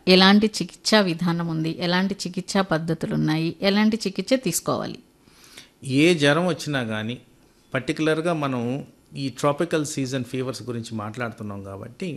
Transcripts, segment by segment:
ఎలాంటి చికిత్సా విధానం ఉంది ఎలాంటి చికిత్సా పద్ధతులు ఉన్నాయి ఎలాంటి చికిత్స తీసుకోవాలి ఏ జ్వరం వచ్చినా కానీ పర్టికులర్గా మనం ఈ ట్రాపికల్ సీజన్ ఫీవర్స్ గురించి మాట్లాడుతున్నాం కాబట్టి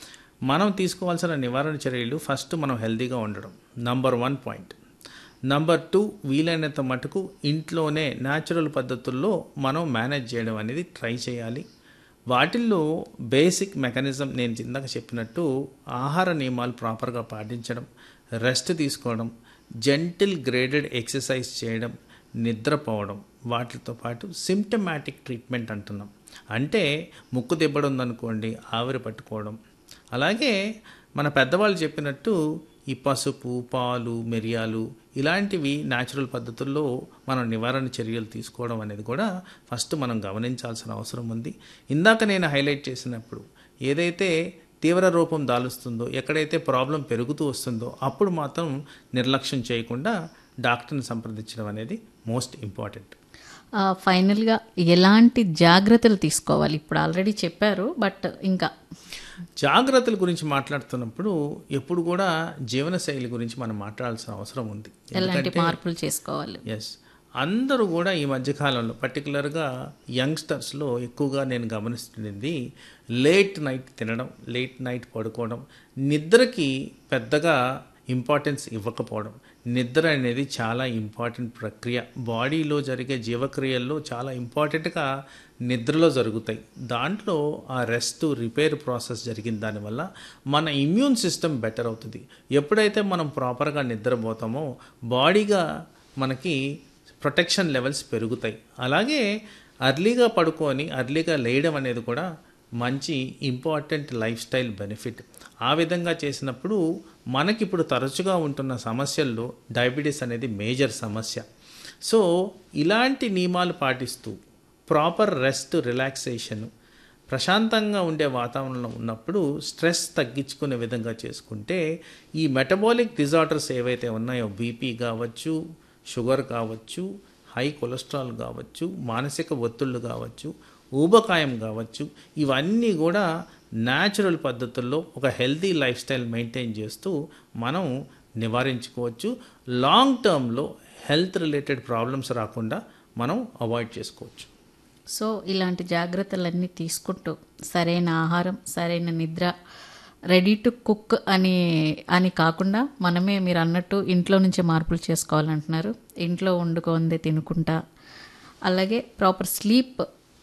మనం తీసుకోవాల్సిన నివారణ చర్యలు ఫస్ట్ మనం హెల్తీగా ఉండడం number one point number two వీలైనంత మటుకు ఇంట్లోనే న్యాచురల్ పద్ధతుల్లో మనం మేనేజ్ చేయడం అనేది ట్రై చేయాలి వాటిల్లో బేసిక్ మెకానిజం నేను ఇందాక చెప్పినట్టు ఆహార నియమాలు ప్రాపర్గా పాటించడం రెస్ట్ తీసుకోవడం జెంటిల్ గ్రేడెడ్ ఎక్సర్సైజ్ చేయడం నిద్రపోవడం వాటితో పాటు సిమ్టమాటిక్ ట్రీట్మెంట్ అంటున్నాం అంటే ముక్కు దిబ్బడం ఉందనుకోండి ఆవిరి పట్టుకోవడం అలాగే మన పెద్దవాళ్ళు చెప్పినట్టు ఈ పసుపు పాలు మిరియాలు ఇలాంటివి న్యాచురల్ పద్ధతుల్లో మనం నివారణ చర్యలు తీసుకోవడం అనేది కూడా ఫస్ట్ మనం గమనించాల్సిన అవసరం ఉంది ఇందాక నేను హైలైట్ చేసినప్పుడు ఏదైతే తీవ్ర రూపం దాలుస్తుందో ఎక్కడైతే ప్రాబ్లం పెరుగుతూ వస్తుందో అప్పుడు మాత్రం నిర్లక్ష్యం చేయకుండా డాక్టర్ని సంప్రదించడం అనేది మోస్ట్ ఇంపార్టెంట్ ఆ, ఫైనల్గా ఎలాంటి జాగ్రత్తలు తీసుకోవాలి ఇప్పుడు ఆల్రెడీ చెప్పారు బట్ ఇంకా జాగ్రత్తల గురించి మాట్లాడుతున్నప్పుడు ఎప్పుడు కూడా జీవనశైలి గురించి మనం మాట్లాడాల్సిన అవసరం ఉంది ఎలాంటి మార్పులు చేసుకోవాలి ఎస్ అందరూ కూడా ఈ మధ్యకాలంలో పర్టికులర్గా యంగ్స్టర్స్లో ఎక్కువగా నేను గమనిస్తున్నది లేట్ నైట్ తినడం లేట్ నైట్ పడుకోవడం నిద్రకి పెద్దగా ఇంపార్టెన్స్ ఇవ్వకపోవడం నిద్ర అనేది చాలా ఇంపార్టెంట్ ప్రక్రియ బాడీలో జరిగే జీవక్రియల్లో చాలా ఇంపార్టెంట్గా నిద్రలో జరుగుతాయి దాంట్లో ఆ రెస్ట్ రిపేర్ ప్రాసెస్ జరిగిన దానివల్ల మన ఇమ్యూన్ సిస్టమ్ బెటర్ అవుతుంది ఎప్పుడైతే మనం ప్రాపర్గా నిద్రపోతామో బాడీగా మనకి ప్రొటెక్షన్ లెవెల్స్ పెరుగుతాయి అలాగే అర్లీగా పడుకొని అర్లీగా లేయడం అనేది కూడా మంచి ఇంపార్టెంట్ లైఫ్ స్టైల్ బెనిఫిట్ ఆ విధంగా చేసినప్పుడు మనకిప్పుడు తరచుగా ఉంటున్న సమస్యల్లో డయాబెటీస్ అనేది మేజర్ సమస్య సో ఇలాంటి నియమాలు పాటిస్తూ ప్రాపర్ రెస్ట్ రిలాక్సేషన్ ప్రశాంతంగా ఉండే వాతావరణంలో ఉన్నప్పుడు స్ట్రెస్ తగ్గించుకునే విధంగా చేసుకుంటే ఈ మెటబాలిక్ డిజార్డర్స్ ఏవైతే ఉన్నాయో బీపీ కావచ్చు షుగర్ కావచ్చు హై కొలెస్ట్రాల్ కావచ్చు మానసిక ఒత్తిళ్ళు కావచ్చు ఊబకాయం కావచ్చు ఇవన్నీ కూడా న్యాచురల్ పద్ధతుల్లో ఒక హెల్తీ లైఫ్ స్టైల్ మెయింటైన్ చేస్తూ మనం నివారించుకోవచ్చు లాంగ్ టర్మ్లో హెల్త్ రిలేటెడ్ ప్రాబ్లమ్స్ రాకుండా మనం అవాయిడ్ చేసుకోవచ్చు సో ఇలాంటి జాగ్రత్తలన్నీ తీసుకుంటూ సరైన ఆహారం సరైన నిద్ర రెడీ టు కుక్ అని అని కాకుండా మనమే మీరు అన్నట్టు ఇంట్లో నుంచే మార్పులు చేసుకోవాలంటున్నారు ఇంట్లో వండుకుంది తినుకుంటా అలాగే ప్రాపర్ స్లీప్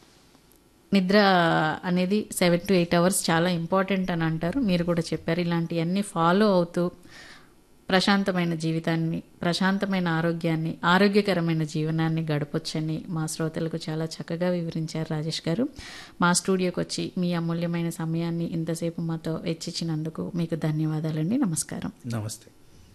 నిద్ర అనేది సెవెన్ టు ఎయిట్ అవర్స్ చాలా ఇంపార్టెంట్ అని అంటారు మీరు కూడా చెప్పారు ఇలాంటివన్నీ ఫాలో అవుతూ ప్రశాంతమైన జీవితాన్ని ప్రశాంతమైన ఆరోగ్యాన్ని ఆరోగ్యకరమైన జీవనాన్ని గడపొచ్చని మా శ్రోతలకు చాలా చక్కగా వివరించారు రాజేష్ గారు మా స్టూడియోకి వచ్చి మీ అమూల్యమైన సమయాన్ని ఇంతసేపు మాతో వెచ్చించినందుకు మీకు ధన్యవాదాలండి నమస్కారం నమస్తే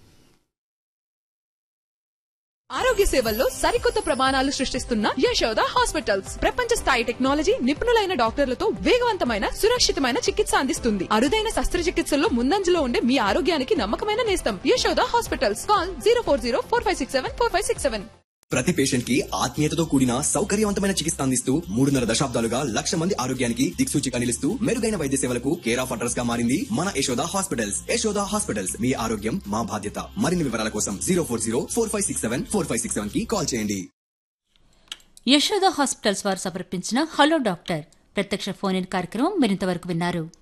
ఆరోగ్య సేవల్లో సరికొత్త ప్రమాణాలు సృష్టిస్తున్న యశోద హాస్పిటల్స్ ప్రపంచ స్థాయి టెక్నాలజీ నిపుణులైన డాక్టర్లతో వేగవంతమైన సురక్షితమైన చికిత్స అందిస్తుంది అరుదైన శస్త్రచికిత్సల్లో ముందంజలో ఉండే మీ ఆరోగ్యానికి నమ్మకమైన నేస్తం Yashoda hospitals call zero four zero four five six seven four five six seven ప్రతి పేషెంట్ కి ఆత్మీయతతో కూడిన సౌకర్యవంతమైన చికిత్స అందిస్తూ మూడున్నర దశాబ్దాలుగా లక్ష మంది ఆరోగ్యానికి దిక్సూచిగా నిలుస్తూ మెరుగైన వైద్య సేవలకు కేర్ ఆఫ్ అడ్రస్ గా మారింది మన యశోద హాస్పిటల్స్ యశోద హాస్పిటల్స్ మీ ఆరోగ్యం మా బాధ్యత మరిన్ని వివరాల కోసం zero four zero four five six seven four five six seven కి కాల్ చేయండి యశోద హాస్పిటల్స్ వారు సమర్పించిన హలో డాక్టర్ ప్రత్యక్ష ఫోన్ ఇన్ కార్యక్రమం మరింతవరకు విన్నారు